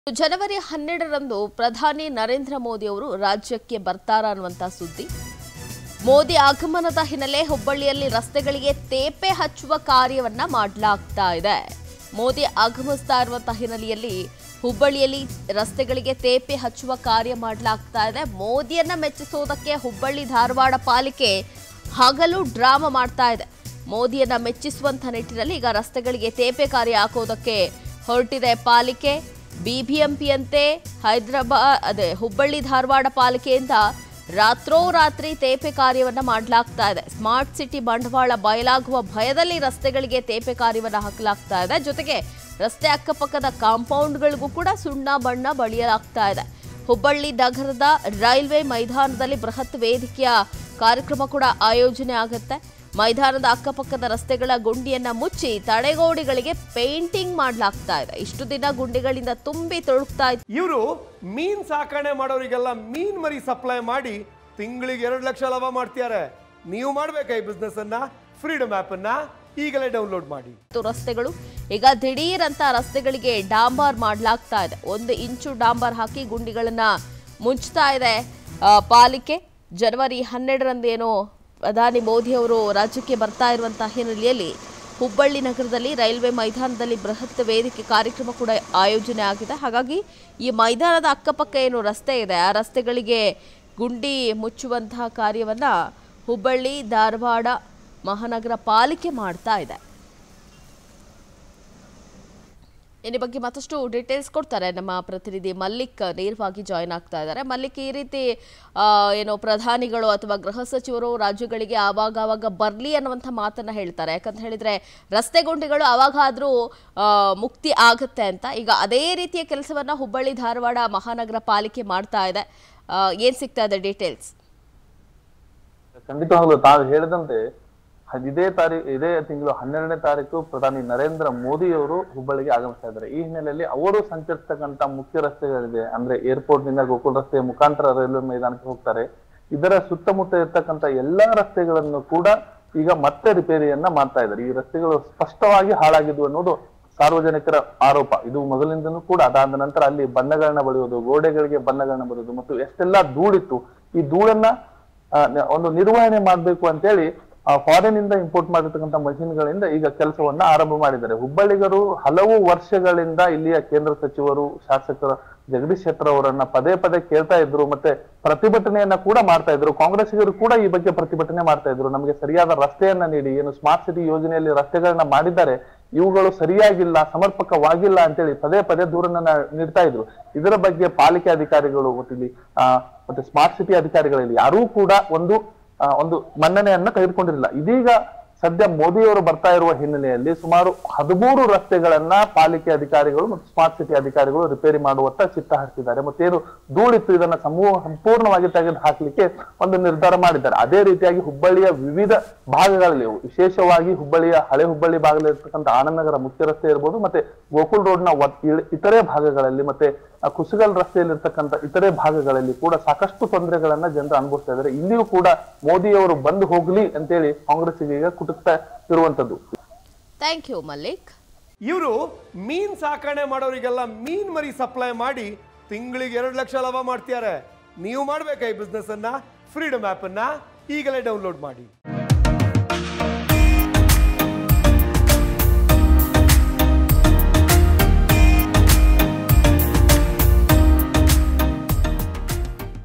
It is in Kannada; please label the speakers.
Speaker 1: ಜನವರಿ ಹನ್ನೆರಡರಂದು ಪ್ರಧಾನಿ ನರೇಂದ್ರ ಮೋದಿ ಅವರು ರಾಜ್ಯಕ್ಕೆ ಬರ್ತಾರ ಅನ್ನುವಂಥ ಸುದ್ದಿ ಮೋದಿ ಆಗಮನದ ಹಿನ್ನೆಲೆ ಹುಬ್ಬಳ್ಳಿಯಲ್ಲಿ ರಸ್ತೆಗಳಿಗೆ ತೇಪೆ ಹಚ್ಚುವ ಕಾರ್ಯವನ್ನ ಮಾಡಲಾಗ್ತಾ ಇದೆ ಮೋದಿ ಆಗಮಿಸ್ತಾ ಇರುವಂತಹ ಹಿನ್ನೆಲೆಯಲ್ಲಿ ಹುಬ್ಬಳ್ಳಿಯಲ್ಲಿ ರಸ್ತೆಗಳಿಗೆ ತೇಪೆ ಹಚ್ಚುವ ಕಾರ್ಯ ಮಾಡಲಾಗ್ತಾ ಇದೆ ಮೋದಿಯನ್ನ ಮೆಚ್ಚಿಸೋದಕ್ಕೆ ಹುಬ್ಬಳ್ಳಿ ಧಾರವಾಡ ಪಾಲಿಕೆ ಹಗಲು ಡ್ರಾಮಾ ಮಾಡ್ತಾ ಇದೆ ಮೋದಿಯನ್ನ ಮೆಚ್ಚಿಸುವಂತ ನಿಟ್ಟಿನಲ್ಲಿ ಈಗ ರಸ್ತೆಗಳಿಗೆ ತೇಪೆ ಕಾರ್ಯ ಹಾಕೋದಕ್ಕೆ ಹೊರಟಿದೆ ಪಾಲಿಕೆ ಬಿಬಿಎಂಪಿಯಂತೆ ಹೈದರಾಬಾದ್ ಅದೇ ಹುಬ್ಬಳ್ಳಿ ಧಾರವಾಡ ಪಾಲಿಕೆಯಿಂದ ರಾತ್ರೋರಾತ್ರಿ ತೇಪೆ ಕಾರ್ಯವನ್ನ ಮಾಡಲಾಗ್ತಾ ಇದೆ ಸ್ಮಾರ್ಟ್ ಸಿಟಿ ಬಂಡವಾಳ ಬಯಲಾಗುವ ಭಯದಲ್ಲಿ ರಸ್ತೆಗಳಿಗೆ ತೇಪೆ ಕಾರ್ಯವನ್ನ ಹಾಕಲಾಗ್ತಾ ಇದೆ ಜೊತೆಗೆ ರಸ್ತೆ ಅಕ್ಕಪಕ್ಕದ ಕಾಂಪೌಂಡ್ಗಳಿಗೂ ಕೂಡ ಸುಣ್ಣ ಬಣ್ಣ ಬಳಿಯಲಾಗ್ತಾ ಇದೆ ಹುಬ್ಬಳ್ಳಿ ನಗರದ ರೈಲ್ವೆ ಮೈದಾನದಲ್ಲಿ ಬೃಹತ್ ವೇದಿಕೆಯ ಕಾರ್ಯಕ್ರಮ ಕೂಡ ಆಯೋಜನೆ ಆಗುತ್ತೆ ಮೈದಾನದ ಅಕ್ಕಪಕ್ಕದ ರಸ್ತೆಗಳ ಗುಂಡಿಯನ್ನ ಮುಚ್ಚಿ ತಡೆಗೋಡೆಗಳಿಗೆ ಪೇಂಟಿಂಗ್ ಮಾಡಲಾಗ್ತಾ ಇದೆ ಇಷ್ಟು ದಿನ ಗುಂಡಿಗಳಿಂದ ತುಂಬಿ ತೊಳಗ್ತಾ ಇತ್ತು
Speaker 2: ಇವರು ಮೀನ್ ಸಾಕಣೆ ಮಾಡೋರಿಗೆಲ್ಲ ಮೀನ್ ಮರಿ ಸಪ್ಲೈ ಮಾಡಿ ತಿಂಗಳಿಗೆ ಎರಡು ಲಕ್ಷ ಲಾಭ ಮಾಡ್ತಿದ್ದಾರೆ ನೀವು ಮಾಡ್ಬೇಕಾ ಈ ಬಿಸ್ನೆಸ್ ಅನ್ನ ಫ್ರೀಡಮ್ ಆಪ್ ಅನ್ನ ಈಗಲೇ ಡೌನ್ಲೋಡ್ ಮಾಡಿ
Speaker 1: ರಸ್ತೆಗಳು ಈಗ ದಿಢೀರ್ ಅಂತ ರಸ್ತೆಗಳಿಗೆ ಡಾಂಬರ್ ಮಾಡಲಾಗ್ತಾ ಇದೆ ಒಂದು ಇಂಚು ಡಾಂಬರ್ ಹಾಕಿ ಗುಂಡಿಗಳನ್ನ ಮುಚ್ತಾ ಇದೆ ಆ, ಪಾಲಿಕೆ ಜನವರಿ ಹನ್ನೆರಡರಂದು ಏನು ಪ್ರಧಾನಿ ಮೋದಿ ಅವರು ರಾಜ್ಯಕ್ಕೆ ಬರ್ತಾ ಇರುವಂತಹ ಹಿನ್ನೆಲೆಯಲ್ಲಿ ಹುಬ್ಬಳ್ಳಿ ನಗರದಲ್ಲಿ ರೈಲ್ವೆ ಮೈದಾನದಲ್ಲಿ ಬೃಹತ್ ವೇದಿಕೆ ಕಾರ್ಯಕ್ರಮ ಕೂಡ ಆಯೋಜನೆ ಆಗಿದೆ ಹಾಗಾಗಿ ಈ ಮೈದಾನದ ಅಕ್ಕಪಕ್ಕ ಏನು ರಸ್ತೆ ಇದೆ ಆ ರಸ್ತೆಗಳಿಗೆ ಗುಂಡಿ ಮುಚ್ಚುವಂತಹ ಕಾರ್ಯವನ್ನ ಹುಬ್ಬಳ್ಳಿ ಧಾರವಾಡ ಮಹಾನಗರ ಪಾಲಿಕೆ ಮಾಡ್ತಾ ಇದೆ ಇದ್ರ ಬಗ್ಗೆ ಮತ್ತಷ್ಟು ಡೀಟೇಲ್ಸ್ ಕೊಡ್ತಾರೆ ನಮ್ಮ ಪ್ರತಿನಿಧಿ ಮಲ್ಲಿಕ್ ನೇರವಾಗಿ ಜಾಯ್ನ್ ಆಗ್ತಾ ಇದ್ದಾರೆ ಮಲ್ಲಿಕ್ ಈ ರೀತಿ ಆ, ಏನು ಪ್ರಧಾನಿಗಳು ಅಥವಾ ಗೃಹ ಸಚಿವರು ರಾಜ್ಯಗಳಿಗೆ ಆವಾಗ ಆವಾಗ ಬರಲಿ ಅನ್ನುವಂಥ ಮಾತನ್ನ ಹೇಳ್ತಾರೆ ಯಾಕಂತ ಹೇಳಿದ್ರೆ ರಸ್ತೆ ಗುಂಡಿಗಳು ಆವಾಗಾದ್ರೂ ಆ, ಮುಕ್ತಿ ಆಗುತ್ತೆ ಅಂತ ಈಗ ಅದೇ ರೀತಿಯ ಕೆಲಸವನ್ನ ಹುಬ್ಬಳ್ಳಿ ಧಾರವಾಡ ಮಹಾನಗರ ಪಾಲಿಕೆ ಮಾಡ್ತಾ ಇದೆ ಆ, ಏನ್ ಸಿಗ್ತಾ ಇದೆ ಡೀಟೇಲ್ಸ್
Speaker 3: ಖಂಡಿತವಾಗ್ಲೂ ತಾವು ಹೇಳಿದಂತೆ ಹ- ಇದೇ ತಾರೀಕು ಇದೇ ತಿಂಗಳು ಹನ್ನೆರಡನೇ ತಾರೀಕು ಪ್ರಧಾನಿ ನರೇಂದ್ರ ಮೋದಿ ಅವರು ಹುಬ್ಬಳ್ಳಿಗೆ ಆಗಮಿಸ್ತಾ ಇದ್ದಾರೆ ಈ ಹಿನ್ನೆಲೆಯಲ್ಲಿ ಅವರು ಸಂಚರಿಸ್ತಕ್ಕಂತ ಮುಖ್ಯ ರಸ್ತೆಗಳಿದೆ ಅಂದ್ರೆ ಏರ್ಪೋರ್ಟ್ ನಿಂದ ಗೋಕುಲ್ ರಸ್ತೆಯ ಮುಖಾಂತರ ರೈಲ್ವೆ ಮೈದಾನಕ್ಕೆ ಹೋಗ್ತಾರೆ ಇದರ ಸುತ್ತಮುತ್ತ ಇರ್ತಕ್ಕಂತ ಎಲ್ಲಾ ರಸ್ತೆಗಳನ್ನು ಕೂಡ ಈಗ ಮತ್ತೆ ರಿಪೇರಿಯನ್ನ ಮಾಡ್ತಾ ಇದ್ದಾರೆ ಈ ರಸ್ತೆಗಳು ಸ್ಪಷ್ಟವಾಗಿ ಹಾಳಾಗಿದ್ವು ಅನ್ನೋದು ಸಾರ್ವಜನಿಕರ ಆರೋಪ ಇದು ಮೊದಲಿಂದನೂ ಕೂಡ ಅದಾದ ನಂತರ ಅಲ್ಲಿ ಬಣ್ಣಗಳನ್ನ ಬಳಿಯೋದು ಗೋಡೆಗಳಿಗೆ ಬಣ್ಣಗಳನ್ನ ಬಳಿಯೋದು ಮತ್ತು ಎಷ್ಟೆಲ್ಲ ಧೂಳಿತ್ತು ಈ ಧೂಳನ್ನ ಆ, ನ- ಒಂದು ನಿರ್ವಹಣೆ ಮಾಡ್ಬೇಕು ಅಂತೇಳಿ ಫಾರಿನ್ ಇಂದ ಇಂಪೋರ್ಟ್ ಮಾಡಿರ್ತಕ್ಕಂಥ ಮಷಿನ್ಗಳಿಂದ ಈಗ ಕೆಲಸವನ್ನ ಆರಂಭ ಮಾಡಿದ್ದಾರೆ ಹುಬ್ಬಳ್ಳಿಗರು ಹಲವು ವರ್ಷಗಳಿಂದ ಇಲ್ಲಿಯ ಕೇಂದ್ರ ಸಚಿವರು ಶಾಸಕರು ಜಗದೀಶ್ ಶೆಟ್ಟರ್ ಅವರನ್ನ ಪದೇ ಪದೇ ಕೇಳ್ತಾ ಇದ್ರು ಮತ್ತೆ ಪ್ರತಿಭಟನೆಯನ್ನ ಕೂಡ ಮಾಡ್ತಾ ಇದ್ರು ಕಾಂಗ್ರೆಸ್ಸಿಗರು ಕೂಡ ಈ ಬಗ್ಗೆ ಪ್ರತಿಭಟನೆ ಮಾಡ್ತಾ ಇದ್ರು ನಮಗೆ ಸರಿಯಾದ ರಸ್ತೆಯನ್ನ ನೀಡಿ ಏನು ಸ್ಮಾರ್ಟ್ ಸಿಟಿ ಯೋಜನೆಯಲ್ಲಿ ರಸ್ತೆಗಳನ್ನ ಮಾಡಿದ್ದಾರೆ ಇವುಗಳು ಸರಿಯಾಗಿಲ್ಲ ಸಮರ್ಪಕವಾಗಿಲ್ಲ ಅಂತೇಳಿ ಪದೇ ಪದೇ ದೂರನ್ನ ನ- ನೀಡ್ತಾ ಇದ್ರು ಇದರ ಬಗ್ಗೆ ಪಾಲಿಕೆ ಅಧಿಕಾರಿಗಳು ಮತ್ತು ಇಲ್ಲಿ ಆ, ಮತ್ತೆ ಸ್ಮಾರ್ಟ್ ಸಿಟಿ ಅಧಿಕಾರಿಗಳಲ್ಲಿ ಯಾರೂ ಕೂಡ ಒಂದು ಆ, ಒಂದು ಮನ್ನಣೆಯನ್ನ ತೆಗೆದುಕೊಂಡಿರಲಿಲ್ಲ ಇದೀಗ ಸದ್ಯ ಮೋದಿಯವರು ಬರ್ತಾ ಇರುವ ಹಿನ್ನೆಲೆಯಲ್ಲಿ ಸುಮಾರು ಹದಿಮೂರು ರಸ್ತೆಗಳನ್ನ ಪಾಲಿಕೆ ಅಧಿಕಾರಿಗಳು ಮತ್ತು ಸ್ಮಾರ್ಟ್ ಸಿಟಿ ಅಧಿಕಾರಿಗಳು ರಿಪೇರಿ ಮಾಡುವತ್ತ ಚಿತ್ತ ಹರಿಸಿದ್ದಾರೆ ಮತ್ತೇನು ಧೂಳಿತ್ತು ಇದನ್ನ ಸಮೂಹ ಸಂಪೂರ್ಣವಾಗಿ ತೆಗೆದು ಹಾಕ್ಲಿಕ್ಕೆ ಒಂದು ನಿರ್ಧಾರ ಮಾಡಿದ್ದಾರೆ ಅದೇ ರೀತಿಯಾಗಿ ಹುಬ್ಬಳ್ಳಿಯ ವಿವಿಧ ಭಾಗಗಳಲ್ಲಿ ವಿಶೇಷವಾಗಿ ಹುಬ್ಬಳ್ಳಿಯ ಹಳೆ ಹುಬ್ಬಳ್ಳಿ ಭಾಗದಲ್ಲಿ ಇರ್ತಕ್ಕಂಥ ಆನಂದನಗರ ಮುಖ್ಯ ರಸ್ತೆ ಇರ್ಬೋದು ಮತ್ತೆ ಗೋಕುಲ್ ರೋಡ್ ನ ಇತರೆ ಭಾಗಗಳಲ್ಲಿ ಮತ್ತೆ ಆ ಕುಸುಗಲ್ ರಸ್ತೆಯಲ್ಲಿ ಇರ್ತಕ್ಕಂಥ ಇತರೆ ಭಾಗಗಳಲ್ಲಿ ಕೂಡ ಸಾಕಷ್ಟು ತೊಂದರೆಗಳನ್ನ ಜನರು ಅನುಭವಿಸ್ತಾ ಇದ್ದಾರೆ ಇಲ್ಲಿಯೂ ಕೂಡ ಮೋದಿಯವರು ಬಂದು ಹೋಗ್ಲಿ ಅಂತೇಳಿ ಕಾಂಗ್ರೆಸ್ಸಿಗೆ ಈಗ ಕುಟುಕ್ತಾ ಇರುವಂತದ್ದು
Speaker 1: ಥ್ಯಾಂಕ್ ಯು ಮಲ್ಲಿಕ್
Speaker 2: ಇವರು ಮೀನ್ ಸಾಕಣೆ ಮಾಡೋರಿಗೆಲ್ಲ ಮೀನ್ ಮರಿ ಸಪ್ಲೈ ಮಾಡಿ ತಿಂಗಳಿಗೆ ಎರಡು ಲಕ್ಷ ಲಾಭ ಮಾಡ್ತಿದ್ದಾರೆ ನೀವು ಮಾಡ್ಬೇಕಾ ಈ ಬಿಸ್ನೆಸ್ ಅನ್ನ ಫ್ರೀಡಮ್ ಆಪ್ ಅನ್ನ ಈಗಲೇ ಡೌನ್ಲೋಡ್ ಮಾಡಿ